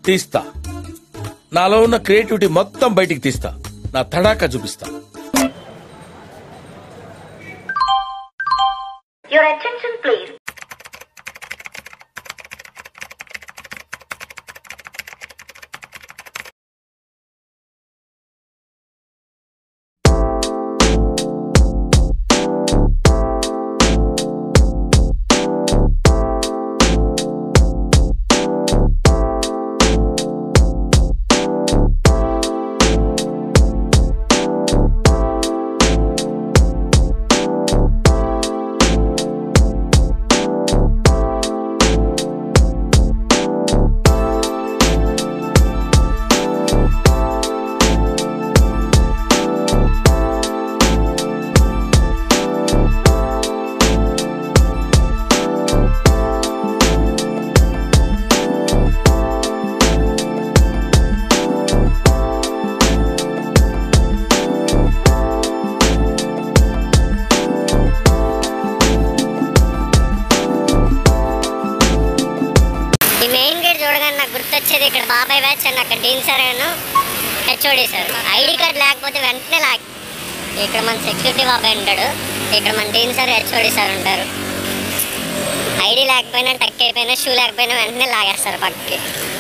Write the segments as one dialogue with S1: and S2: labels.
S1: తీస్తా నాలో ఉన్న క్రియేటివిటీ మొత్తం బయటికి తీస్తా నా తడాకా చూపిస్తా
S2: Your attention please.
S3: ఈ మెయిన్ గేట్ చూడగానే నాకు గుర్తొచ్చేది ఇక్కడ బాబాయ్ బ్యాచ్ అండ్ అక్కడ డీన్ సార్ గాను హెచ్ఓడి సార్ ఐడి కార్డ్ లేకపోతే వెంటనే లాగ్ ఇక్కడ మన సెక్యూరిటీ బాబాయ్ ఉంటాడు ఇక్కడ మన డీన్ సార్ హెచ్ఓడి సార్ ఉంటారు ఐడి లేకపోయినా టక్ అయిపోయినా షూ లేకపోయినా వెంటనే లాగేస్తారు పక్కకి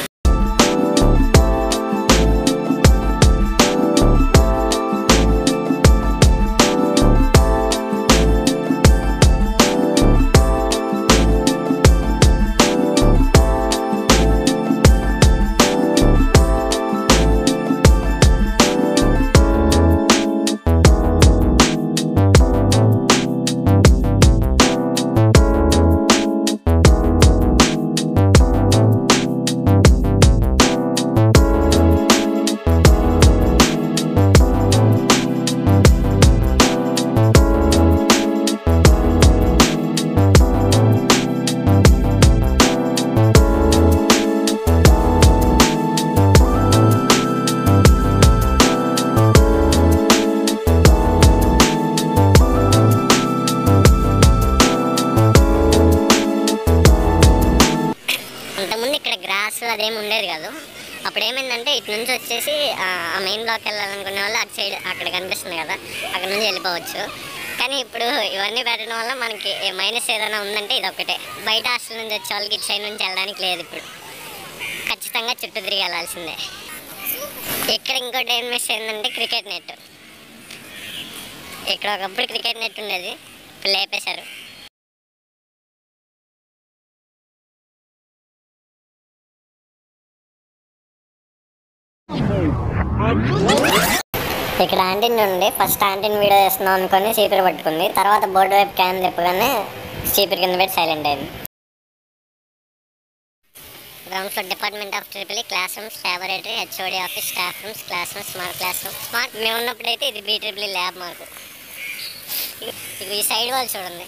S3: అంతకుముందు ఇక్కడ గ్రాస్ అదేం ఉండేది కాదు అప్పుడు ఏమైందంటే ఇటు నుంచి వచ్చేసి ఆ ఆ మెయిన్ బ్లాక్ వెళ్ళాలనుకునే వాళ్ళు అటు సైడ్ అక్కడ కనిపిస్తుంది కదా అక్కడ నుంచి వెళ్ళిపోవచ్చు కానీ ఇప్పుడు ఇవన్నీ పెట్టడం వల్ల మనకి మైనస్ ఏదైనా ఉందంటే ఇది ఒకటే బయట హాస్టల్ నుంచి వచ్చే వాళ్ళకి ఇటు సైడ్ నుంచి వెళ్ళడానికి లేదు ఇప్పుడు ఖచ్చితంగా చుట్టూ తిరిగి వెళ్ళాల్సిందే ఇక్కడ ఇంకోటి ఏం మిస్ ఏంటంటే క్రికెట్ నెట్ ఇక్కడ ఒకప్పుడు క్రికెట్ నెట్ ఉండేది ఇప్పుడు లేపేశారు ఇక్కడ ఆంటీన్ ఉండి ఫస్ట్ ఆంటీన్ వీడియో చేస్తున్నాం అనుకొని చీపిరి పట్టుకుంది తర్వాత బోర్డు వైపు క్యాన్ తిప్పగానే చీపిరి కింద పెట్టి సైలెంట్ అయింది ground floor department of triple classrooms laboratory HOD office staff rooms classrooms smart classroom smart మేము ఉన్నప్పుడైతే ఇది బీ ట్రిపుల్ ల్యాబ్ మాకు ఇగ- ఇగ ఈ సైడ్ వాళ్ళు చూడండి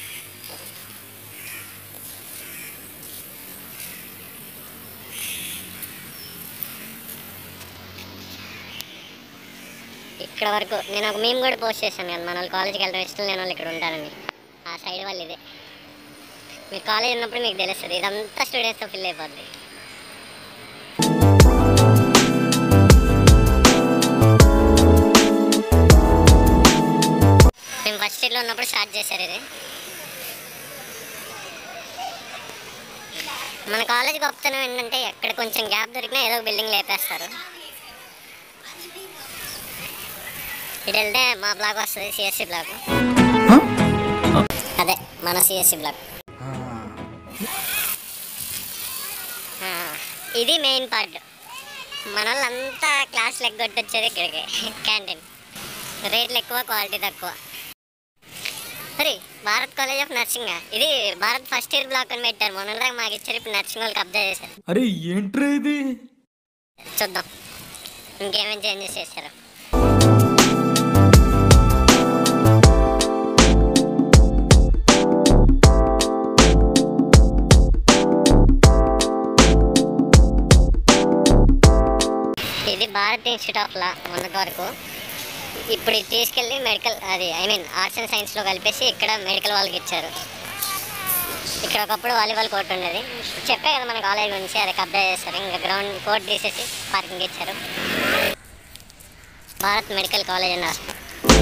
S3: ఇక్కడ వరకు నేను ఒక మేము కూడా పోస్ట్ చేశాను కదా మన వాళ్ళు కాలేజ్కి వెళ్ళడం ఇష్టం లేని వాళ్ళు ఇక్కడ ఉంటారని ఆ సైడ్ వాళ్ళు ఇదే మీరు కాలేజ్ ఉన్నప్పుడు మీకు తెలుస్తుంది ఇదంతా స్టూడెంట్స్తో ఫిల్ అయిపోద్ది మేము ఫస్ట్ ఇయర్లో ఉన్నప్పుడు స్టార్ట్ చేశారు ఇది మన కాలేజ్ గొప్పతనం ఏంటంటే ఎక్కడ కొంచెం గ్యాప్ దొరికినా ఏదో ఒక బిల్డింగ్ లేపేస్తారు ఇటు వెళ్తే మా బ్లాక్ వస్తుంది సిఎస్సి బ్లాక్ అదే మన సిఎస్సి బ్లాక్ ఆ, ఇది మెయిన్ పార్ట్ మన వాళ్ళంతా క్లాస్ లెగ్గొట్టి వచ్చేది ఇక్కడికి క్యాంటీన్ రేట్లు ఎక్కువ క్వాలిటీ తక్కువ మరి భారత్ కాలేజ్ ఆఫ్ నర్సింగ్ ఇది భారత్ ఫస్ట్ ఇయర్ బ్లాక్ అని పెట్టారు మొన్న దాకా మాకు ఇచ్చారు ఇప్పుడు నర్సింగ్ వాళ్ళకి అబ్జర్వ్ చేశారు
S4: అరే ఏంట్రా ఇది
S3: చూద్దాం ఇంకేమేం చేంజెస్ చేశారు ఇది భారత్ ఇన్స్టిట్యూట్ ఆఫ్ లా మొన్నటి వరకు ఇప్పుడు ఇది తీసుకెళ్ళి మెడికల్ అది ఐ మీన్ ఆర్ట్స్ అండ్ సైన్స్లో కలిపేసి ఇక్కడ మెడికల్ వాళ్ళకి ఇచ్చారు ఇక్కడ ఒకప్పుడు వాలీబాల్ కోర్ట్ ఉండేది చెప్పే కదా మన కాలేజ్ గురించి అది కబ్జా చేస్తారు ఇంకా గ్రౌండ్ కోర్ట్ తీసేసి పార్కింగ్ ఇచ్చారు Bharat medical college and hospital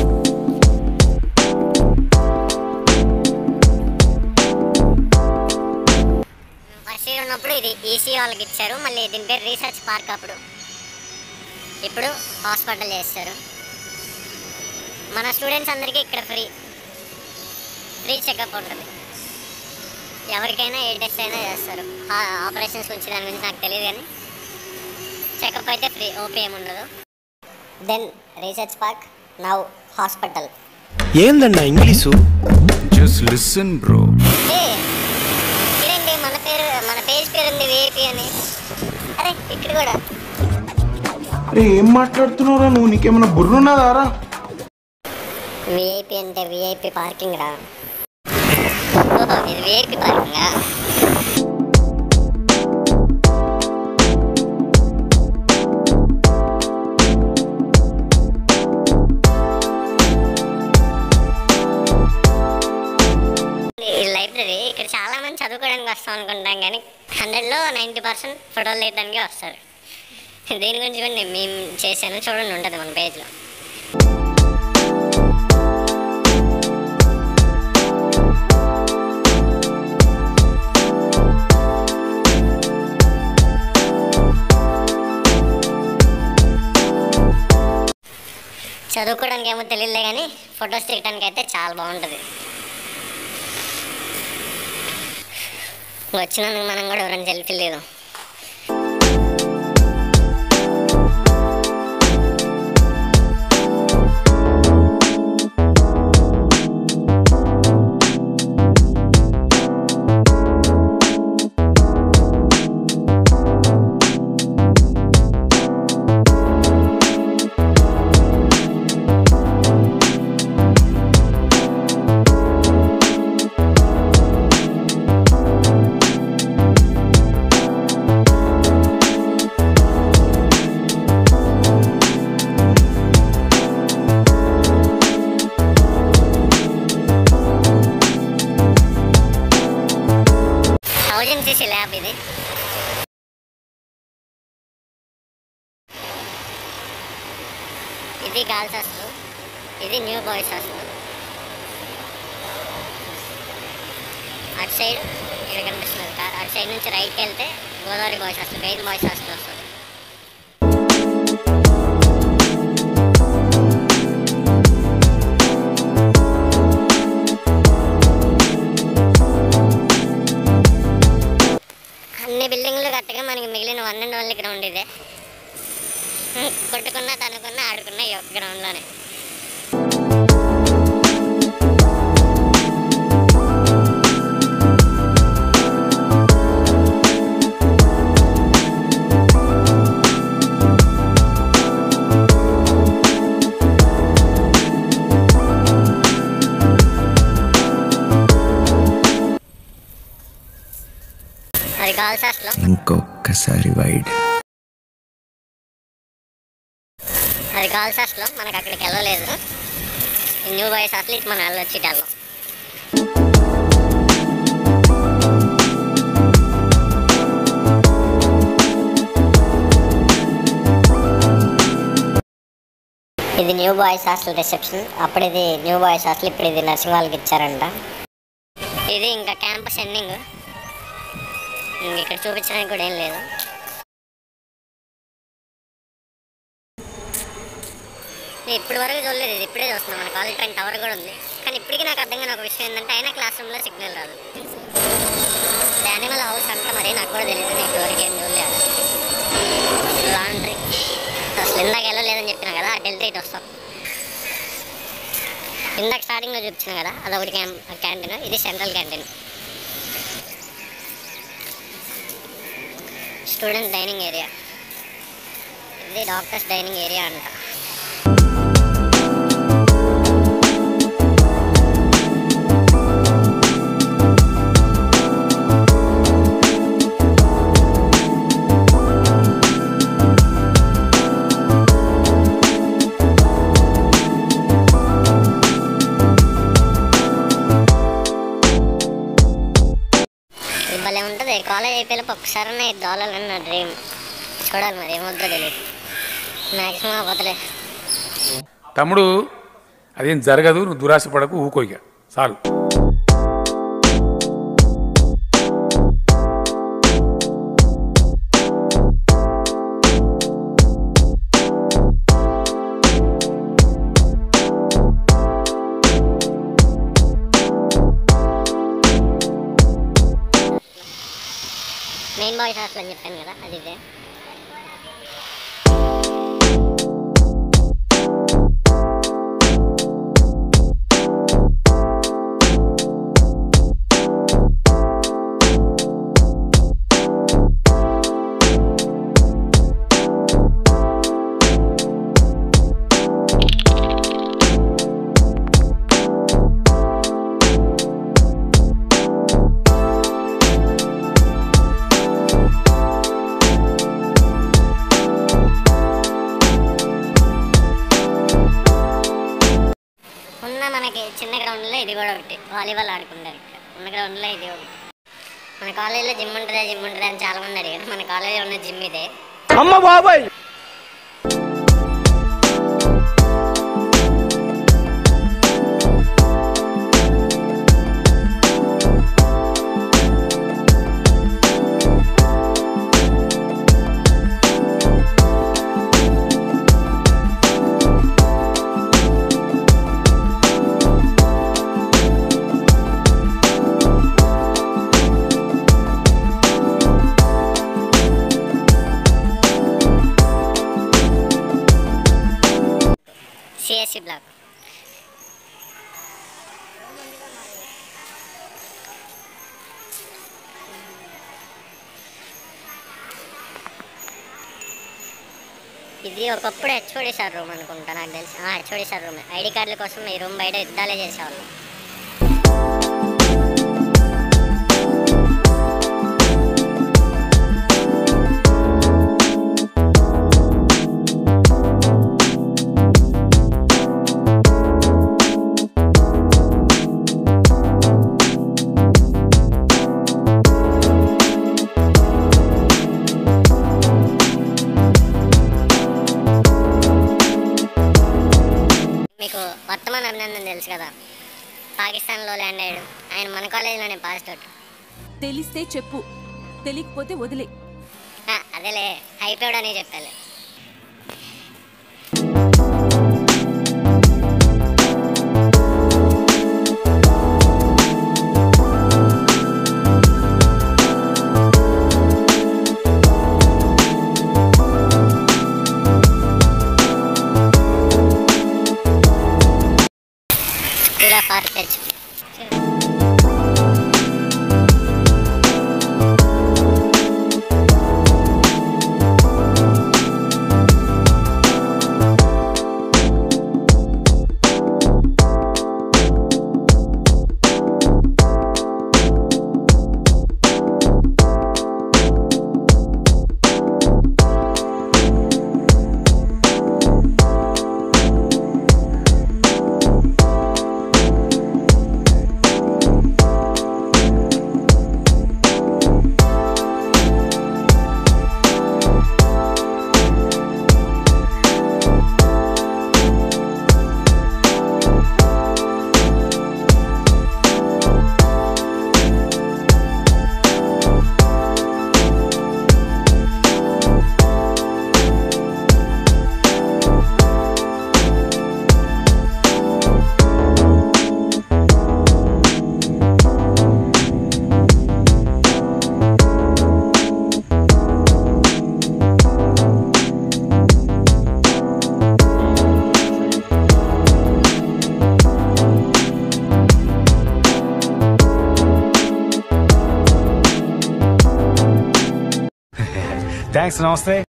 S3: first year ఉన్నప్పుడు ఇది ఈసీ వాళ్ళకి ఇచ్చారు మళ్ళీ దీని పేరు రీసెర్చ్ పార్క్ అప్పుడు ఇప్పుడు హాస్పిటల్ చేస్తారు మన స్టూడెంట్స్ అందరికీ ఇక్కడ ఫ్రీ ఫ్రీ చెకప్ ఉంటుంది ఎవరికైనా ఏ టెస్ట్ అయినా చేస్తారు ఆపరేషన్స్ గురించి దాని గురించి నాకు తెలియదు కానీ చెకప్ అయితే ఫ్రీ ఓపీ ఏమి ఉండదు then research park now hospital
S2: ఏందన్నా ఇంగ్లీషు
S4: Just listen, bro.
S3: ఏ ఇదేంటి మన పేరు మన పేజ్ పేరు ఉంది విఐపి అని అరే ఇక్కడ కూడా
S5: అరే ఏం మాట్లాడుతున్నావురా నువ్వు నీకేమైనా బుర్రున్నదారా
S3: విఐపి అంటే విఐపి పార్కింగ్ రా ఓహో ఇది విఐపి పార్కింగా ఈ లైబ్రరీ ఇక్కడ చాలా మంది చదువుకోవడానికి వస్తాం అనుకుంటాం కానీ హండ్రెడ్లో నైంటీ పర్సెంట్ ఫోటోలు తీయడానికి వస్తారు దీని గురించి కూడా నేను మేము చేశాను చూడండి ఉంటుంది మన పేజ్లో చదువుకోవడానికి ఏమో తెలియలే కానీ ఫొటోస్ తీయడానికి అయితే చాలా బాగుంటుంది వచ్చినందుకు మనం కూడా ఎవరైనా సెల్ఫీ లేదు థౌజండ్ సీసీ ల్యాబ్ ఇది ఇది గర్ల్స్ హాస్టల్ ఇది న్యూ బాయ్స్ హాస్టల్ అటు సైడ్ ఇక్కడ కనిపిస్తుంది కార్ అటు సైడ్ నుంచి రైట్కి వెళ్తే Godavari boys hostel main boys hostel వస్తుంది అన్ని బిల్డింగ్లు కట్టగా మనకి మిగిలిన వన్ అండ్ ఓన్లీ గ్రౌండ్ ఇదే హ్మ్, కొట్టుకున్నా తనుకున్నా ఆడుకున్నా ఈ ఒక్క గ్రౌండ్లోనే అది గర్ల్స్ హాస్టల్
S4: ఇంకొకసారి వైడ్
S3: అది గర్ల్స్ హాస్టల్ మనకు అక్కడికి వెళ్ళలేదు ఈ న్యూ బాయ్స్ హాస్టల్ ఇటు మనం వెళ్ళొచ్చు ఇటు వెళ్ళాం ఇది న్యూ బాయ్స్ హాస్టల్ రిసెప్షన్ అప్పుడు ఇది న్యూ బాయ్స్ హాస్టల్ ఇప్పుడు ఇది నర్సింగ్ వాళ్ళకి ఇచ్చారంట ఇది ఇంకా క్యాంపస్ ఎండింగ్ ఇంక ఇక్కడ చూపించడానికి కూడా ఏం లేదు నేను ఇప్పటి వరకు చూడలేదు ఇది ఇప్పుడే చూస్తున్నాను మన కాలేజ్ పైన టవర్ కూడా ఉంది కానీ ఇప్పటికీ నాకు అర్థం కాని ఒక విషయం ఏంటంటే అయినా క్లాస్ రూమ్లో సిగ్నల్ రాదు యానిమల్ హౌస్ అంటే మరి నాకు కూడా తెలియదు నేను ఇప్పటివరకు ఏం చూడలేదు లాండ్రీ అసలు ఇందాక వెళ్ళలేదని చెప్పినా కదా అటు వెళ్తే ఇటు వస్తాం ఇందాక స్టార్టింగ్లో చూపించిన కదా అదొకటి క్యాం క్యాంటీన్ ఇది central canteen student dining area ఇది డాక్టర్స్ డైనింగ్ ఏరియా అంట అయిపోయేలోపు ఒక్కసారి దోలాలని నా డ్రీమ్ చూడాలి మరి ఏమవుతుందో తెలియదు మ్యాక్సిమం అవ్వదులే
S6: తమ్ముడు అదేం జరగదు నువ్వు దురాశ పడకు ఊకో ఇక చాలు
S3: మెయిన్ బాయ్స్ హాస్టల్ అని చెప్పాను కదా అది ఇదే ఉన్న మనకి చిన్న గ్రౌండ్లో ఇది కూడా ఒకటి వాలీబాల్ ఆడుకుంటారు ఇక్కడ ఉన్న గ్రౌండ్లో ఇది ఒకటి మన కాలేజీలో జిమ్ ఉంటుందా జిమ్ ఉంటుందా అని చాలా మంది అడిగారు మన కాలేజీలో ఉన్న జిమ్ ఇదే
S2: అమ్మ బాబాయ్
S3: సిఎస్సి బ్లాక్ ఇది ఒకప్పుడు హెచ్ఓడి సార్ రూమ్ అనుకుంటా నాకు తెలిసి హెచ్ఓడి సార్ రూమ్ ఐడి కార్డుల కోసం ఈ రూమ్ బయట యుద్ధాలే చేసేవాళ్ళం మీకు వర్తమాన్ అభినందన్ తెలుసు కదా పాకిస్తాన్లో ల్యాండ్ అయ్యాడు ఆయన మన కాలేజీలోనే పాస్ అవుట్
S7: తెలిస్తే చెప్పు తెలియకపోతే వదిలే
S3: ఆ, అదేలే అయిపోయాడు అని చెప్పాలి స్కూల్ ఆఫ్ ఆర్కిటెక్చర్
S8: థ్యాంక్స్ నమస్తే